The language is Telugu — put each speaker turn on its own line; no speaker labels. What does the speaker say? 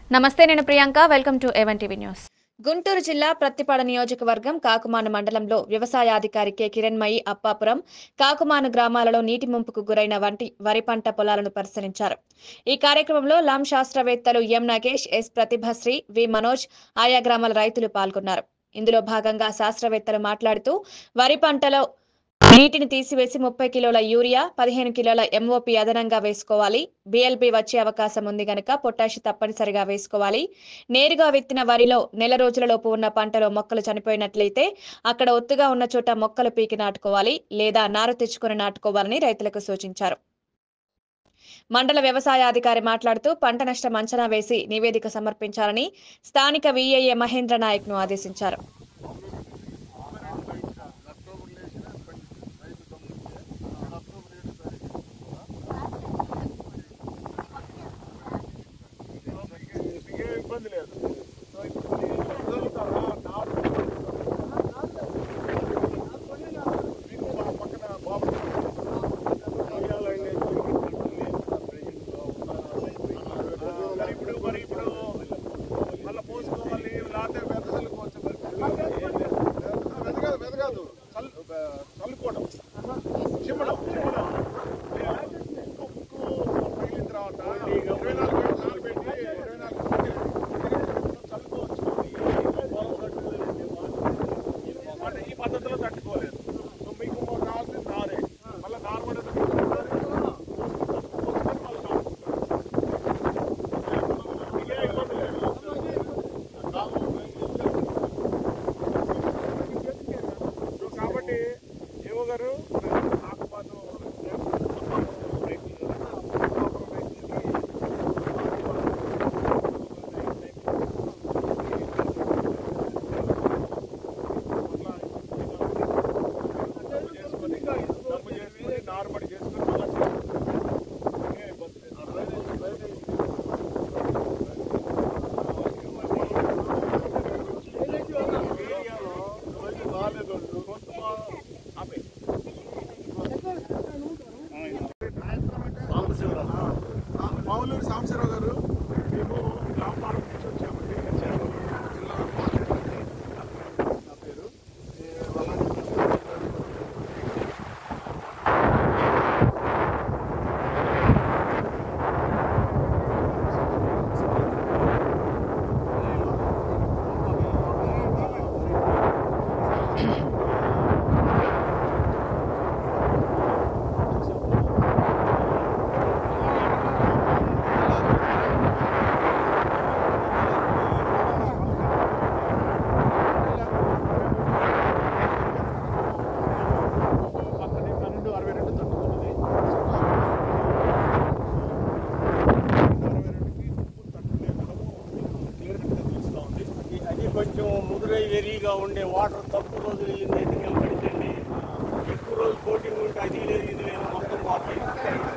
నమస్తే నేను Priyanka welcome to even TV news Guntur జిల్లా ప్రత్తిపాడ నియోజకవర్గం కాకుమాను మండలంలో వ్యవసాయాధికారి కె కిరణ్మయి అప్పాపురం కాకుమాను గ్రామాలలో నీటి ముంపుకు గురైన వంటి వరి పంట పొలాలను పరిశీలించారు ఈ కార్యక్రమంలో లాం శాస్త్రవేత్తలు M Nagesh S Prathibhasri V Manoj ఆయా గ్రామాల రైతులు పాల్గొన్నారు ఇందులో భాగంగా శాస్త్రవేత్తలు మాట్లాడుతూ వరి పంటలో నీటిని తీసివేసి ముప్పై కిలోల యూరియా పదిహేను కిలోల ఎంఓపి అదనంగా వేసుకోవాలి బిఎల్పి వచ్చే అవకాశం ఉంది గనక పొటాషి తప్పనిసరిగా వేసుకోవాలి నేరుగా విత్తిన వరిలో నెల రోజులలోపు ఉన్న పంటలో మొక్కలు చనిపోయినట్లయితే అక్కడ ఒత్తుగా ఉన్న చోట మొక్కలు పీకి నాటుకోవాలి లేదా నారు తెచ్చుకొని నాటుకోవాలని రైతులకు సూచించారు మండల వ్యవసాయాధికారి మాట్లాడుతూ పంట నష్టం అంచనా వేసి నివేదిక సమర్పించాలని స్థానిక విఏఏ మహేంద్ర నాయక్ ను ఆదేశించారు
ఏ ఇబ్బంది లేదు సో ఇప్పుడు మీరు వదులుతారా? నారు మీకు మా పక్కన బాబు ఉయ్యాలండి. మరి ఇప్పుడు మరి ఇప్పుడు మళ్ళీ పోసుకోవాలి లేకపోతే వెదజల్లుకోవచ్చు వెదగదు వెదగదు చల్లు చల్లుకోవడం చిమ్మడం చిమ్మడం ముక్కు ముక్కు పగిలిన తర్వాత ఇరవై నాలుగు గంటలు నానబెట్టి ఇరవై నాలుగు గంటలు చల్లుకోవచ్చు అంటే ఈ పద్ధతిలో తట్టుకోలేదు సో మీకు మాకు కావాల్సింది నారే మళ్ళీ నార్మల్ ఇదే ఇబ్బంది లేదు సో కాబట్టి ఏవో గారు నాకు మాతో చేసుకొని డబ్బు చేసుకొని నార్మల్ చేసుకొని మళ్ళీ ఏ ఇబ్బంది లేదు. ఏరియాలో రోజు రాలేదోళ్ళు కొంత ఆపే మామూలు సాంబశివరావు గారు మేము వ్యాపారం నుంచి వచ్చామండి జిల్లా నా పేరు ఏ, వాళ్ళని పక్కనే పన్నెండు అరవై రెండు తట్టుకున్నది అరవై రెండుకి ఉప్పు తట్టుకోలేకపోవడం క్లియర్గా తెలుస్తూ ఉంది
అది కొంచెం ముదురై వెరీగా ఉండే వాటర్ తక్కువ రోజులు వెళ్ళింది అయితే నిలబడిందండి ఎక్కువ రోజులు కోటింగ్ ఉంటే అది లేదు ఇది లేదు మొత్తం పోతాయి